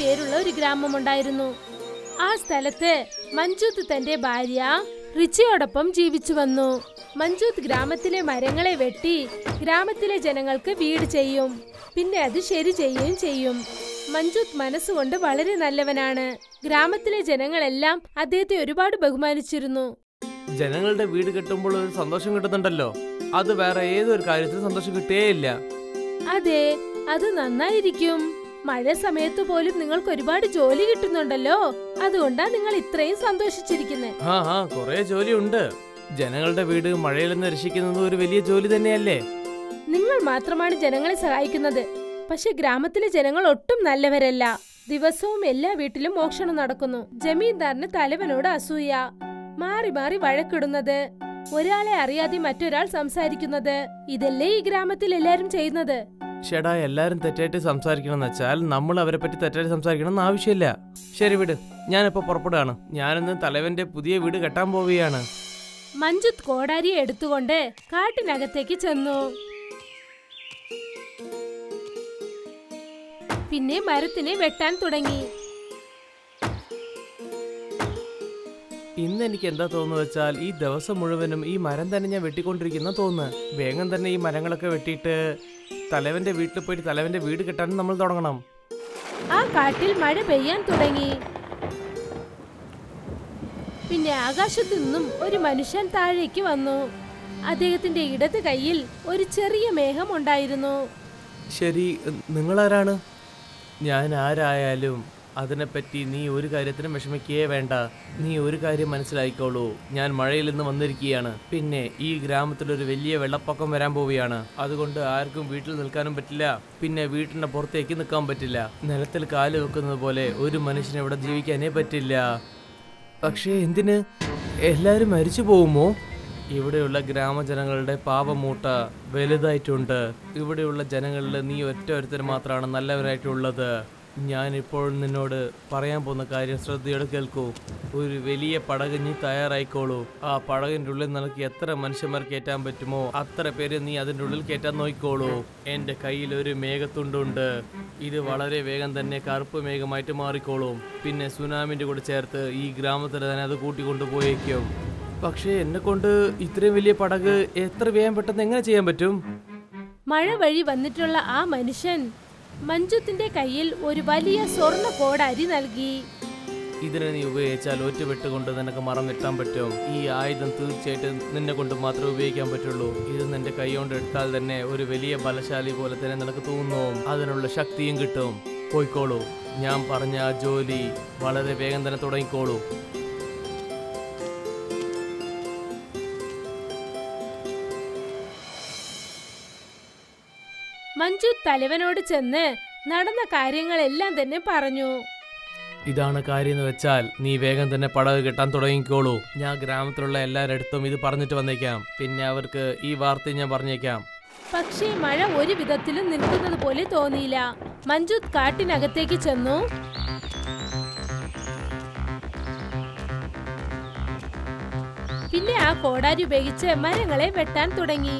പേരുള്ള ഒരു ഗ്രാമമുണ്ടായിരുന്നു ആ സ്ഥലത്ത് മഞ്ജുത്ത് തന്റെ ഭാര്യ റിച്ചിയോടൊപ്പം ജീവിച്ചു വന്നു മഞ്ജുത്ത് ഗ്രാമത്തിലെ മരങ്ങളെ വെട്ടി ഗ്രാമത്തിലെ ജനങ്ങൾക്ക് വീട് ചെയ്യും പിന്നെ അത് ശരി ചെയ്യുകയും ചെയ്യും മഞ്ജുത്ത് മനസ്സുകൊണ്ട് വളരെ നല്ലവനാണ് ഗ്രാമത്തിലെ ജനങ്ങളെല്ലാം അദ്ദേഹത്തെ ഒരുപാട് ബഹുമാനിച്ചിരുന്നു ജനങ്ങളുടെ വീട് കെട്ടുമ്പോൾ ഒരു സന്തോഷം കിട്ടുന്നുണ്ടല്ലോ അത് വേറെ ഏതൊരു കാര്യത്തിലും സന്തോഷം കിട്ടുകയില്ല അതെ അത് നന്നായിരിക്കും മഴ സമയത്ത് പോലും നിങ്ങൾക്ക് ഒരുപാട് ജോലി കിട്ടുന്നുണ്ടല്ലോ അതുകൊണ്ടാ നിങ്ങൾ ഇത്രയും സന്തോഷിച്ചിരിക്കുന്നത് ആ ആ കുറെ ജോലിയുണ്ട് ജനങ്ങളുടെ വീട് മഴയിൽ നിന്ന് രക്ഷിക്കുന്നത് ഒരു വലിയ ജോലി തന്നെയല്ലേ നിങ്ങൾ മാത്രമാണ് ജനങ്ങളെ സഹായിക്കുന്നത് പക്ഷെ ഗ്രാമത്തിലെ ജനങ്ങൾ ഒട്ടും നല്ലവരല്ല ദിവസവും എല്ലാ വീട്ടിലും മോഷണം നടക്കുന്നു ജമീന്ദാറിന് തലവനോട് അസൂയ മാറി മാറി വഴക്കിടുന്നത് ഒരാളെ അറിയാതെ മറ്റൊരാൾ സംസാരിക്കുന്നത് ഇതല്ലേ ഈ ഗ്രാമത്തിൽ എല്ലാരും ചെയ്യുന്നത് ചേടാ എല്ലാരും തെറ്റായിട്ട് സംസാരിക്കണം എന്ന് വെച്ചാൽ നമ്മൾ അവരെ പറ്റി തെറ്റായിട്ട് സംസാരിക്കണം എന്ന് ആവശ്യമില്ല ശരി വിട് ഞാനിപ്പോ പുറപ്പെടുകയാണ് ഞാനിന്ന് തലവന്റെ പുതിയ വീട് കെട്ടാൻ പോവുകയാണ് മഞ്ജുത്ത് കോടാരിയെ എടുത്തുകൊണ്ട് കാട്ടിനകത്തേക്ക് ചെന്നു പിന്നെ മരത്തിനെ വെട്ടാൻ തുടങ്ങി ഇന്ന് എനിക്ക് എന്താ തോന്നുന്നു വെച്ചാൽ ഈ ദിവസം മുഴുവനും ഈ മരം തന്നെ ഞാൻ വെട്ടിക്കൊണ്ടിരിക്കുന്ന തോന്നുന്നു വേഗം തന്നെ ഈ മരങ്ങളൊക്കെ വെട്ടിയിട്ട് തലവന്റെ വീട്ടിൽ പോയിട്ട് തലവന്റെ വീട് കെട്ടാൻ നമ്മൾ തുടങ്ങണം ആ കാട്ടിൽ മഴ പെയ്യാൻ തുടങ്ങി പിന്നെ ആകാശത്തു നിന്നും ഒരു മനുഷ്യൻ താഴേക്ക് വന്നു അദ്ദേഹത്തിന്റെ ഇടത് കൈയിൽ ഒരു ചെറിയ മേഘം ഉണ്ടായിരുന്നു ശരി നിങ്ങളാരാണ് ഞാൻ ആരായാലും അതിനെപ്പറ്റി നീ ഒരു കാര്യത്തിനും വിഷമിക്കുകയേ വേണ്ട നീ ഒരു കാര്യം മനസ്സിലായിക്കോളൂ ഞാൻ മഴയിൽ നിന്ന് വന്നിരിക്കുകയാണ് പിന്നെ ഈ ഗ്രാമത്തിൽ ഒരു വലിയ വെള്ളപ്പൊക്കം വരാൻ പോവുകയാണ് അതുകൊണ്ട് ആർക്കും വീട്ടിൽ നിൽക്കാനും പറ്റില്ല പിന്നെ വീട്ടിന്റെ പുറത്തേക്ക് നിൽക്കാൻ പറ്റില്ല നിലത്തിൽ കാല് വെക്കുന്നത് പോലെ ഒരു മനുഷ്യന് ഇവിടെ ജീവിക്കാനേ പറ്റില്ല പക്ഷേ എന്തിന് എല്ലാവരും മരിച്ചു പോകുമോ ഇവിടെയുള്ള ഗ്രാമജനങ്ങളുടെ പാപമൂട്ട വലുതായിട്ടുണ്ട് ഇവിടെയുള്ള ജനങ്ങളിൽ നീ ഒറ്റ ഒരുത്തർ മാത്രമാണ് നല്ലവരായിട്ടുള്ളത് ഞാനിപ്പോൾ നിന്നോട് പറയാൻ പോകുന്ന കാര്യം ശ്രദ്ധയോടെ കേൾക്കൂ ഒരു വലിയ പടക് നീ തയ്യാറായിക്കോളൂ ആ പടകിൻ്റെ ഉള്ളിൽ നിനക്ക് എത്ര മനുഷ്യന്മാർ കയറ്റാൻ പറ്റുമോ അത്ര പേര് നീ അതിൻ്റെ ഉള്ളിൽ കയറ്റാൻ നോക്കിക്കോളൂ എൻ്റെ കയ്യിൽ ഒരു മേഘത്തുണ്ടുണ്ട് ഇത് വളരെ വേഗം തന്നെ കറുപ്പ് മേഘമായിട്ട് മാറിക്കോളും പിന്നെ സുനാമിൻ്റെ കൂടെ ചേർത്ത് ഈ ഗ്രാമത്തിൽ തന്നെ അത് കൂട്ടിക്കൊണ്ടുപോയേക്കും പക്ഷേ എന്നെ കൊണ്ട് ഇത്രയും വലിയ പടക് എത്ര വേഗം പെട്ടെന്ന് എങ്ങനെ ചെയ്യാൻ പറ്റും മഴ വഴി വന്നിട്ടുള്ള ആ മനുഷ്യൻ മഞ്ജുത്തിന്റെ കയ്യിൽ ഒരു വലിയ സ്വർണ്ണ കോടാരി നൽകി ഇതിനെ നീ ഉപയോഗിച്ചാൽ ഒറ്റ വെട്ടുകൊണ്ട് നിനക്ക് മറന്നിട്ടാൻ പറ്റും ഈ ആയുധം തീർച്ചയായിട്ടും നിന്നെ കൊണ്ട് മാത്രമേ ഉപയോഗിക്കാൻ പറ്റുള്ളൂ ഇത് നിന്റെ കൈ കൊണ്ട് എടുത്താൽ തന്നെ ഒരു വലിയ ബലശാലി പോലെ തന്നെ നിനക്ക് തോന്നും അതിനുള്ള ശക്തിയും കിട്ടും പോയിക്കോളൂ ഞാൻ പറഞ്ഞ ആ ജോലി വളരെ വേഗം തന്നെ തുടങ്ങിക്കോളൂ മഞ്ജു തലവനോട് ചെന്ന് നടന്ന കാര്യങ്ങളെല്ലാം തന്നെ പറഞ്ഞു ഇതാണ് കാര്യം എന്ന് വെച്ചാൽ നീ വേഗം തന്നെ പടക് കെട്ടാൻ തുടങ്ങിക്കോളൂ ഞാൻ ഗ്രാമത്തിലുള്ള എല്ലാവരടുത്തും ഇത് പറഞ്ഞിട്ട് വന്നേക്കാം പിന്നെ അവർക്ക് ഈ വാർത്ത ഞാൻ പറഞ്ഞേക്കാം പക്ഷേ മഴ ഒരു വിധത്തിലും നിൽക്കുന്നത് പോലെ തോന്നിയില്ല മഞ്ജുത് കാട്ടിനകത്തേക്ക് ചെന്നു പിന്നെ ആ കോടാരി ഉപയോഗിച്ച് മരങ്ങളെ വെട്ടാൻ തുടങ്ങി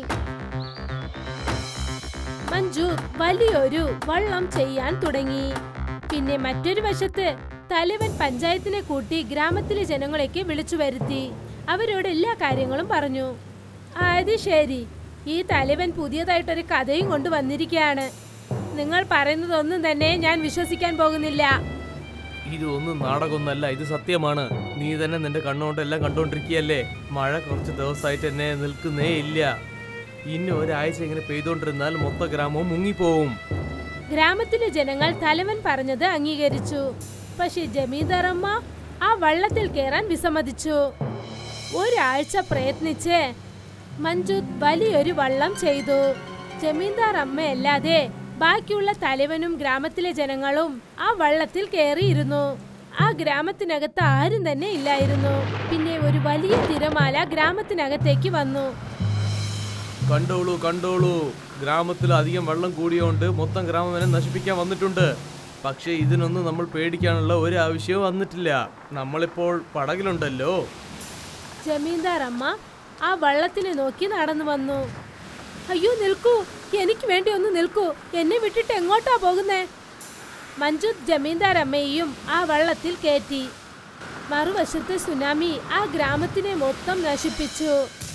മഞ്ജു വലിയൊരു വള്ളം ചെയ്യാൻ തുടങ്ങി പിന്നെ മറ്റൊരു വശത്ത് തലവൻ പഞ്ചായത്തിനെ കൂട്ടി ഗ്രാമത്തിലെ ജനങ്ങളെയൊക്കെ വിളിച്ചു വരുത്തി അവരോട് എല്ലാ കാര്യങ്ങളും പറഞ്ഞു അത് ശരി ഈ തലവൻ പുതിയതായിട്ടൊരു കഥയും കൊണ്ട് വന്നിരിക്കുകയാണ് നിങ്ങൾ പറയുന്നതൊന്നും തന്നെ ഞാൻ വിശ്വസിക്കാൻ പോകുന്നില്ല ഇത് ഒന്നും നാടകമൊന്നല്ല ഇത് സത്യമാണ് നീ തന്നെ നിന്റെ കണ്ണുകൊണ്ട് എല്ലാം കണ്ടോണ്ടിരിക്കുകയല്ലേ മഴ കുറച്ച് ദിവസമായിട്ട് എന്നെ നിൽക്കുന്നേ ഇല്ല ഇനി ഒരാഴ്ച ഇങ്ങനെ പെയ്തോണ്ടിരുന്നാൽ മൊത്ത ഗ്രാമവും മുങ്ങിപ്പോവും ഗ്രാമത്തിലെ ജനങ്ങൾ തലവൻ പറഞ്ഞത് അംഗീകരിച്ചു പക്ഷെ ജമീന്ദാറമ്മ ആ വള്ളത്തിൽ കയറാൻ വിസമ്മതിച്ചു ഒരാഴ്ച പ്രയത്നിച്ച് മഞ്ജുത് വലിയൊരു വള്ളം ചെയ്തു ജമീന്ദാർ അമ്മയല്ലാതെ ബാക്കിയുള്ള തലവനും ഗ്രാമത്തിലെ ജനങ്ങളും ആ വള്ളത്തിൽ കയറിയിരുന്നു ആ ഗ്രാമത്തിനകത്ത് ആരും തന്നെ ഇല്ലായിരുന്നു പിന്നെ ഒരു വലിയ തിരമാല ഗ്രാമത്തിനകത്തേക്ക് വന്നു കണ്ടോളൂ കണ്ടോളൂ ഗ്രാമത്തിൽ അധികം വെള്ളം കൂടിയോണ്ട് മൊത്തം ഗ്രാമം വരെ നശിപ്പിക്കാൻ വന്നിട്ടുണ്ട് പക്ഷേ ഇതിനൊന്നും നമ്മൾ പേടിക്കാനുള്ള ഒരു ആവശ്യവും വന്നിട്ടില്ല നമ്മളിപ്പോൾ പടകിലുണ്ടല്ലോ ജമീന്ദാർ അമ്മ ആ വള്ളത്തിനെ നോക്കി നടന്നു വന്നു അയ്യോ നിൽക്കൂ എനിക്ക് വേണ്ടി ഒന്ന് നിൽക്കൂ എന്നെ വിട്ടിട്ട് എങ്ങോട്ടാ പോകുന്നേ മഞ്ജുത് ജമീന്ദാർ അമ്മയെയും ആ വള്ളത്തിൽ കയറ്റി മറുവശത്തെ സുനാമി ആ ഗ്രാമത്തിനെ മൊത്തം നശിപ്പിച്ചു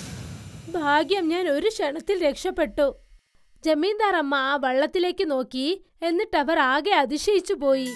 ഭാഗ്യം ഞാൻ ഒരു ക്ഷണത്തിൽ രക്ഷപ്പെട്ടു ജമീന്ദാർ അമ്മ ആ വള്ളത്തിലേക്ക് നോക്കി എന്നിട്ട് അവർ ആകെ അതിശയിച്ചു പോയി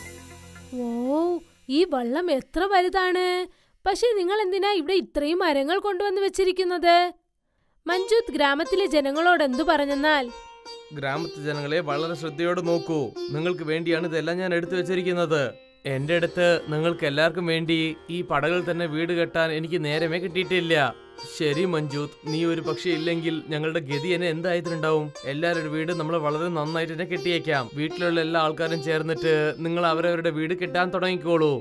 ഓ ഈ വള്ളം എത്ര വലുതാണ് പക്ഷേ നിങ്ങൾ എന്തിനാ ഇവിടെ ഇത്രയും മരങ്ങൾ കൊണ്ടുവന്ന് വെച്ചിരിക്കുന്നത് മഞ്ജുത് ഗ്രാമത്തിലെ ജനങ്ങളോട് എന്തു പറഞ്ഞെന്നാൽ ഗ്രാമത്തെ ജനങ്ങളെ വളരെ ശ്രദ്ധയോടെ നോക്കൂ നിങ്ങൾക്ക് വേണ്ടിയാണ് ഇതെല്ലാം ഞാൻ എടുത്തു വെച്ചിരിക്കുന്നത് എന്റെ അടുത്ത് നിങ്ങൾക്ക് എല്ലാവർക്കും വേണ്ടി ഈ പടകൾ തന്നെ വീട് കെട്ടാൻ എനിക്ക് നേരമേ കിട്ടിയിട്ടില്ല ശരി മഞ്ജൂത്ത് നീ ഒരു പക്ഷേ ഇല്ലെങ്കിൽ ഞങ്ങളുടെ ഗതി എന്നെ എന്തായിട്ടുണ്ടാവും എല്ലാവരുടെ വീട് നമ്മൾ വളരെ നന്നായിട്ട് തന്നെ കെട്ടിയേക്കാം വീട്ടിലുള്ള എല്ലാ ആൾക്കാരും ചേർന്നിട്ട് നിങ്ങൾ അവരവരുടെ വീട് കെട്ടാൻ തുടങ്ങിക്കോളൂ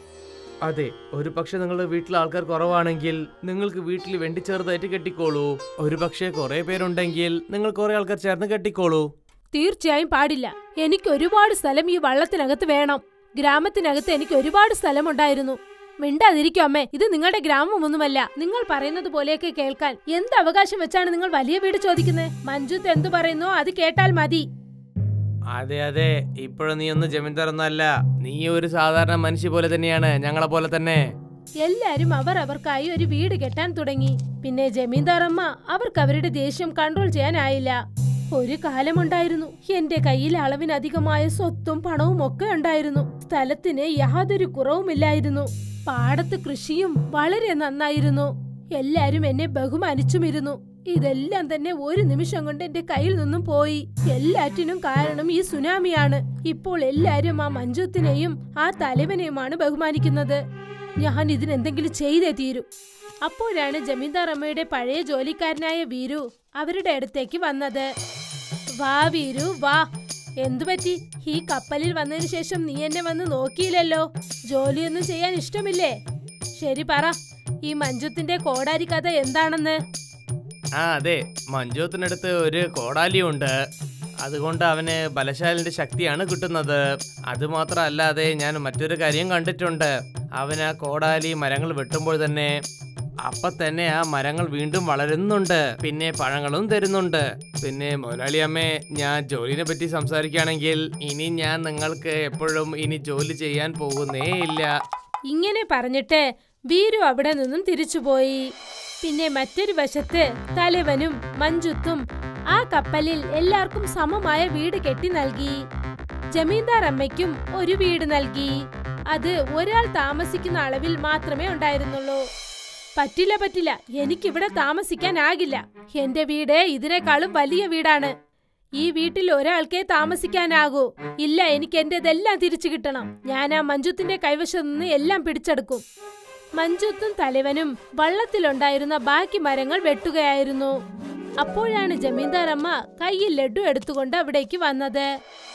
അതെ ഒരു പക്ഷെ നിങ്ങളുടെ വീട്ടിൽ ആൾക്കാർ കുറവാണെങ്കിൽ നിങ്ങൾക്ക് വീട്ടിൽ വേണ്ടി ചെറുതായിട്ട് കെട്ടിക്കോളൂ ഒരു പക്ഷേ കുറെ പേരുണ്ടെങ്കിൽ നിങ്ങൾ കുറെ ആൾക്കാർ ചേർന്ന് കെട്ടിക്കോളൂ തീർച്ചയായും പാടില്ല എനിക്ക് ഒരുപാട് സ്ഥലം ഈ വള്ളത്തിനകത്ത് വേണം ഗ്രാമത്തിനകത്ത് എനിക്ക് ഒരുപാട് സ്ഥലമുണ്ടായിരുന്നു മിണ്ടാതിരിക്കും അമ്മേ ഇത് നിങ്ങളുടെ ഗ്രാമമൊന്നുമല്ല നിങ്ങൾ പറയുന്നത് പോലെയൊക്കെ കേൾക്കാൻ എന്ത് അവകാശം വെച്ചാണ് നിങ്ങൾ വലിയ വീട് ചോദിക്കുന്നത് മഞ്ജുത്ത് എന്തു പറയുന്നോ അത് കേട്ടാൽ മതി അതെ അതെ ഇപ്പോഴും നീ ഒന്ന് ജമീന്ദാർ ഒന്നല്ല നീ ഒരു സാധാരണ മനുഷ്യ പോലെ തന്നെയാണ് ഞങ്ങളെ പോലെ തന്നെ എല്ലാരും അവർ അവർക്കായി ഒരു വീട് കെട്ടാൻ തുടങ്ങി പിന്നെ ജമീന്ദാറമ്മ അവർക്ക് അവരുടെ ദേഷ്യം കൺട്രോൾ ചെയ്യാനായില്ല ഒരു കാലമുണ്ടായിരുന്നു എന്റെ കയ്യിൽ അളവിനധികമായ സ്വത്തും പണവും ഒക്കെ ഉണ്ടായിരുന്നു സ്ഥലത്തിന് യാതൊരു കുറവുമില്ലായിരുന്നു പാടത്ത് കൃഷിയും വളരെ നന്നായിരുന്നു എല്ലാരും എന്നെ ബഹുമാനിച്ചുമിരുന്നു ഇതെല്ലാം തന്നെ ഒരു നിമിഷം കൊണ്ട് എന്റെ കയ്യിൽ നിന്നും പോയി എല്ലാറ്റിനും കാരണം ഈ സുനാമിയാണ് ഇപ്പോൾ എല്ലാരും ആ മഞ്ജുത്തിനെയും ആ തലവനെയുമാണ് ബഹുമാനിക്കുന്നത് ഞാൻ ഇതിനെന്തെങ്കിലും ചെയ്തേ തീരൂ അപ്പോഴാണ് ജമീന്ദാർ അമ്മയുടെ പഴയ ജോലിക്കാരനായ വീരു അവരുടെ അടുത്തേക്ക് വന്നത് വാ വീരു വാ എന്തുപറ്റി ഈ കപ്പലിൽ വന്നതിന് ശേഷം നീ എന്നെ വന്ന് നോക്കിയില്ലല്ലോ ജോലിയൊന്നും ചെയ്യാൻ ഇഷ്ടമില്ലേ ശരി പറ ഈ മഞ്ജുത്തിന്റെ കോടാരി കഥ എന്താണെന്ന് ആ അതെ മഞ്ജുത്തിനടുത്ത് ഒരു കോടാലിയുണ്ട് അതുകൊണ്ട് അവന് ബലശാലിന്റെ ശക്തിയാണ് കിട്ടുന്നത് അതുമാത്രമല്ലാതെ ഞാൻ മറ്റൊരു കാര്യം കണ്ടിട്ടുണ്ട് അവൻ ആ കോടാലി മരങ്ങൾ വെട്ടുമ്പോൾ തന്നെ അപ്പൊ തന്നെ ആ മരങ്ങൾ വീണ്ടും വളരുന്നുണ്ട് പിന്നെ പഴങ്ങളും തരുന്നുണ്ട് പിന്നെ മുതലാളി അമ്മേ ഞാൻ ജോലിനെ പറ്റി സംസാരിക്കുകയാണെങ്കിൽ ഇനി ഞാൻ നിങ്ങൾക്ക് എപ്പോഴും ഇനി ജോലി ചെയ്യാൻ പോകുന്നേ ഇല്ല ഇങ്ങനെ പറഞ്ഞിട്ട് വീരു അവിടെ നിന്നും തിരിച്ചുപോയി പിന്നെ മറ്റൊരു വശത്ത് തലവനും മഞ്ജുത്തും ആ കപ്പലിൽ എല്ലാവർക്കും സമമായ വീട് കെട്ടി നൽകി ജമീന്ദാർ അമ്മയ്ക്കും ഒരു വീട് നൽകി അത് ഒരാൾ താമസിക്കുന്ന അളവിൽ മാത്രമേ ഉണ്ടായിരുന്നുള്ളൂ പറ്റില്ല പറ്റില്ല എനിക്കിവിടെ താമസിക്കാനാകില്ല എന്റെ വീട് ഇതിനേക്കാളും വലിയ വീടാണ് ഈ വീട്ടിൽ ഒരാൾക്കേ താമസിക്കാനാകൂ ഇല്ല എനിക്ക് എന്റേതെല്ലാം തിരിച്ചു കിട്ടണം ഞാൻ ആ മഞ്ജുത്തിന്റെ കൈവശം നിന്ന് എല്ലാം പിടിച്ചെടുക്കും മഞ്ജുത്തും തലവനും വള്ളത്തിലുണ്ടായിരുന്ന ബാക്കി മരങ്ങൾ വെട്ടുകയായിരുന്നു അപ്പോഴാണ് ജമീന്ദാർ അമ്മ കയ്യിൽ ലഡു എടുത്തുകൊണ്ട് അവിടേക്ക് വന്നത്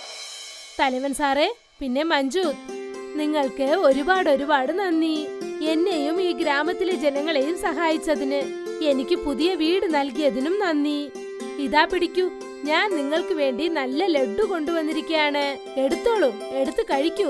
തലവൻ സാറേ പിന്നെ മഞ്ജുത്ത് നിങ്ങൾക്ക് ഒരുപാട് ഒരുപാട് നന്ദി എന്നെയും ഈ ഗ്രാമത്തിലെ ജനങ്ങളെയും സഹായിച്ചതിന് എനിക്ക് പുതിയ വീട് നൽകിയതിനും നന്ദി ഇതാ പിടിക്കൂ ഞാൻ നിങ്ങൾക്ക് വേണ്ടി നല്ല ലഡു കൊണ്ടുവന്നിരിക്കുകയാണ് എടുത്തോളൂ എടുത്ത് കഴിക്കൂ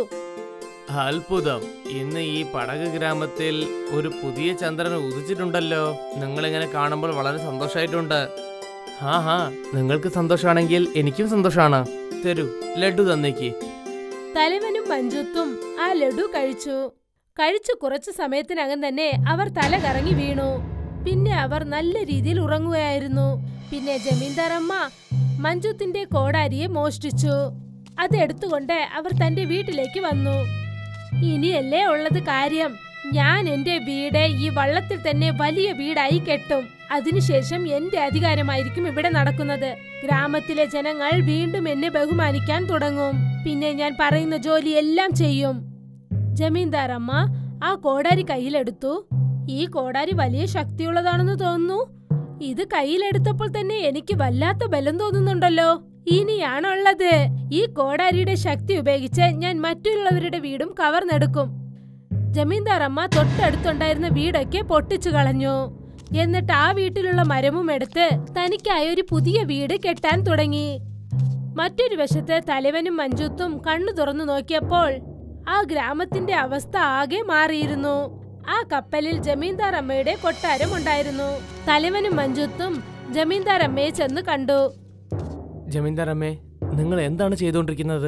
അത്ഭുതം ഇന്ന് ഈ പടക് ഗ്രാമത്തിൽ ഒരു പുതിയ ചന്ദ്രൻ ഉദിച്ചിട്ടുണ്ടല്ലോ നിങ്ങളിങ്ങനെ കാണുമ്പോൾ വളരെ സന്തോഷമായിട്ടുണ്ട് ഹാ ഹാ നിങ്ങൾക്ക് സന്തോഷമാണെങ്കിൽ എനിക്കും സന്തോഷമാണ് തരൂ ലഡു തന്നേക്ക് തലവനും മഞ്ജുത്തും ആ ലഡു കഴിച്ചു കഴിച്ചു കുറച്ചു സമയത്തിനകം തന്നെ അവർ തല കറങ്ങി വീണു പിന്നെ അവർ നല്ല രീതിയിൽ ഉറങ്ങുകയായിരുന്നു പിന്നെ ജമീന്ദാറമ്മ മഞ്ജുത്തിന്റെ കോടാരിയെ മോഷ്ടിച്ചു അതെടുത്തുകൊണ്ട് അവർ തന്റെ വീട്ടിലേക്ക് വന്നു ഇനിയല്ലേ ഉള്ളത് കാര്യം ഞാൻ എന്റെ വീട് ഈ വള്ളത്തിൽ തന്നെ വലിയ വീടായി കെട്ടും അതിനുശേഷം എന്റെ അധികാരമായിരിക്കും ഇവിടെ നടക്കുന്നത് ഗ്രാമത്തിലെ ജനങ്ങൾ വീണ്ടും എന്നെ ബഹുമാനിക്കാൻ തുടങ്ങും പിന്നെ ഞാൻ പറയുന്ന ജോലി എല്ലാം ചെയ്യും ജമീന്ദാർ അമ്മ ആ കോടാരി കയ്യിലെടുത്തു ഈ കോടാരി വലിയ ശക്തിയുള്ളതാണെന്ന് തോന്നുന്നു ഇത് കയ്യിലെടുത്തപ്പോൾ തന്നെ എനിക്ക് വല്ലാത്ത ബലം തോന്നുന്നുണ്ടല്ലോ ഇനിയാണുള്ളത് ഈ കോടാരിയുടെ ശക്തി ഉപയോഗിച്ച് ഞാൻ മറ്റുള്ളവരുടെ വീടും കവർന്നെടുക്കും ജമീന്ദാർ അമ്മ തൊട്ടടുത്തുണ്ടായിരുന്ന വീടൊക്കെ പൊട്ടിച്ചു കളഞ്ഞു എന്നിട്ട് ആ വീട്ടിലുള്ള മരവും എടുത്ത് തനിക്കായി ഒരു പുതിയ വീട് കെട്ടാൻ തുടങ്ങി മറ്റൊരു വശത്ത് തലവനും മഞ്ജുത്തും കണ്ണു തുറന്നു നോക്കിയപ്പോൾ ആ ഗ്രാമത്തിന്റെ അവസ്ഥ ആകെ മാറിയിരുന്നു ആ കപ്പലിൽ ജമീന്ദാർ അമ്മയുടെ കൊട്ടാരം ഉണ്ടായിരുന്നു തലവനും മഞ്ജുത്തും ജമീന്ദാർ അമ്മയെ ചെന്ന് കണ്ടു ജമീന്ദാർ അമ്മേ നിങ്ങൾ എന്താണ് ചെയ്തുകൊണ്ടിരിക്കുന്നത്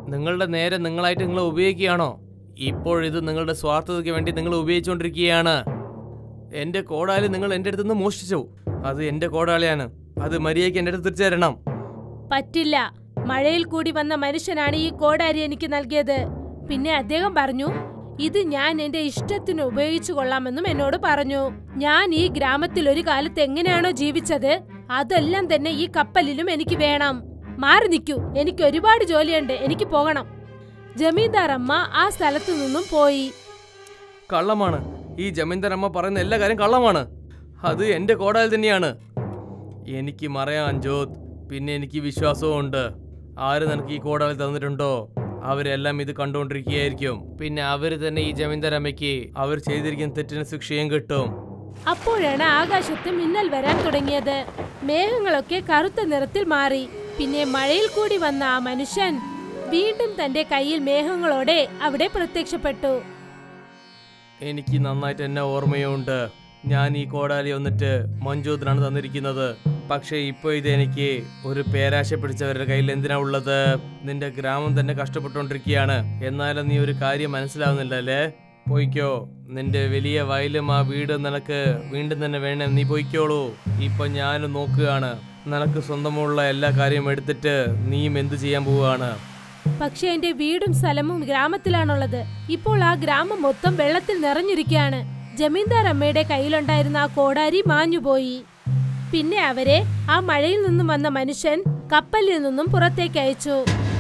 നിങ്ങളുടെ നേരെ നിങ്ങളായിട്ട് നിങ്ങൾ ഉപയോഗിക്കുകയാണോ ഇപ്പോഴിത് നിങ്ങളുടെ സ്വാർത്ഥതയ്ക്ക് വേണ്ടി നിങ്ങൾ ഉപയോഗിച്ചുകൊണ്ടിരിക്കുകയാണ് എന്റെ കോടാലി നിങ്ങൾ എൻ്റെ അടുത്ത് നിന്ന് മോഷ്ടിച്ചു അത് എന്റെ കോടാലിയാണ് അത് മര്യാദയ്ക്ക് എൻ്റെ അടുത്ത് തിരിച്ചു തരണം പറ്റില്ല മഴയിൽ കൂടി വന്ന മനുഷ്യനാണ് ഈ കോടാരി എനിക്ക് നൽകിയത് പിന്നെ അദ്ദേഹം പറഞ്ഞു ഇത് ഞാൻ എന്റെ ഇഷ്ടത്തിന് ഉപയോഗിച്ചു കൊള്ളാമെന്നും എന്നോട് പറഞ്ഞു ഞാൻ ഈ ഗ്രാമത്തിൽ ഒരു കാലത്ത് എങ്ങനെയാണോ ജീവിച്ചത് അതെല്ലാം തന്നെ ഈ കപ്പലിലും എനിക്ക് വേണം മാറി നിൽക്കൂ എനിക്ക് ഒരുപാട് ജോലിയുണ്ട് എനിക്ക് പോകണം ജമീന്ദാർ അമ്മ ആ സ്ഥലത്തു നിന്നും പോയി കള്ളമാണ് ഈ ജമീന്ദാർ അമ്മ പറയുന്ന എല്ലാ കാര്യം കള്ളമാണ് അത് എൻ്റെ കോടാലി തന്നെയാണ് എനിക്ക് മറയാൻ ജോത് പിന്നെ എനിക്ക് വിശ്വാസവും ഉണ്ട് ആര് നിനക്ക് ഈ കോടാലി തന്നിട്ടുണ്ടോ അവരെല്ലാം ഇത് കണ്ടുകൊണ്ടിരിക്കുകയായിരിക്കും പിന്നെ അവര് തന്നെ ഈ ജമീന്ദാർ അമ്മയ്ക്ക് അവർ ചെയ്തിരിക്കുന്ന തെറ്റിന് ശിക്ഷയും കിട്ടും അപ്പോഴാണ് ആകാശത്ത് മിന്നൽ വരാൻ തുടങ്ങിയത് മേഘങ്ങളൊക്കെ കറുത്ത നിറത്തിൽ മാറി പിന്നെ മഴയിൽ കൂടി വന്ന ആ മനുഷ്യൻ വീണ്ടും തന്റെ കയ്യിൽ മേഘങ്ങളോടെ അവിടെ പ്രത്യക്ഷപ്പെട്ടു എനിക്ക് നന്നായിട്ട് എന്നെ ഓർമ്മയുണ്ട് ഞാൻ ഈ കോടാലി വന്നിട്ട് മഞ്ജൂത്തിനാണ് തന്നിരിക്കുന്നത് പക്ഷേ ഇപ്പോൾ ഇത് എനിക്ക് ഒരു പേരാശ പിടിച്ചവരുടെ കയ്യിൽ എന്തിനാ ഉള്ളത് നിന്റെ ഗ്രാമം തന്നെ കഷ്ടപ്പെട്ടുകൊണ്ടിരിക്കുകയാണ് എന്നാലും നീ ഒരു കാര്യം മനസ്സിലാവുന്നില്ലല്ലേ പോയിക്കോ നിന്റെ വലിയ വയലും ആ വീടും നിനക്ക് വീണ്ടും തന്നെ വേണം നീ പോയിക്കോളൂ ഇപ്പൊ ഞാൻ നോക്കുകയാണ് നിനക്ക് സ്വന്തമുള്ള എല്ലാ കാര്യവും എടുത്തിട്ട് നീയും എന്ത് ചെയ്യാൻ പോവുകയാണ് പക്ഷെ എന്റെ വീടും സ്ഥലവും ഗ്രാമത്തിലാണുള്ളത് ഇപ്പോൾ ആ ഗ്രാമം മൊത്തം വെള്ളത്തിൽ നിറഞ്ഞിരിക്കുകയാണ് ജമീന്ദാർ അമ്മയുടെ കയ്യിലുണ്ടായിരുന്ന ആ കോടാരി മാഞ്ഞുപോയി പിന്നെ അവരെ ആ മഴയിൽ നിന്നും വന്ന മനുഷ്യൻ കപ്പലിൽ നിന്നും പുറത്തേക്ക് അയച്ചു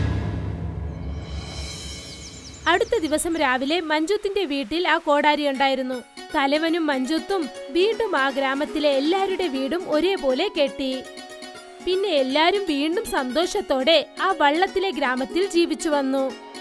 അടുത്ത ദിവസം രാവിലെ മഞ്ജുത്തിന്റെ വീട്ടിൽ ആ കോടാരി ഉണ്ടായിരുന്നു തലവനും മഞ്ജുത്തും വീണ്ടും ആ ഗ്രാമത്തിലെ എല്ലാവരുടെ വീടും ഒരേപോലെ കെട്ടി പിന്നെ എല്ലാരും വീണ്ടും സന്തോഷത്തോടെ ആ വള്ളത്തിലെ ഗ്രാമത്തിൽ ജീവിച്ചു വന്നു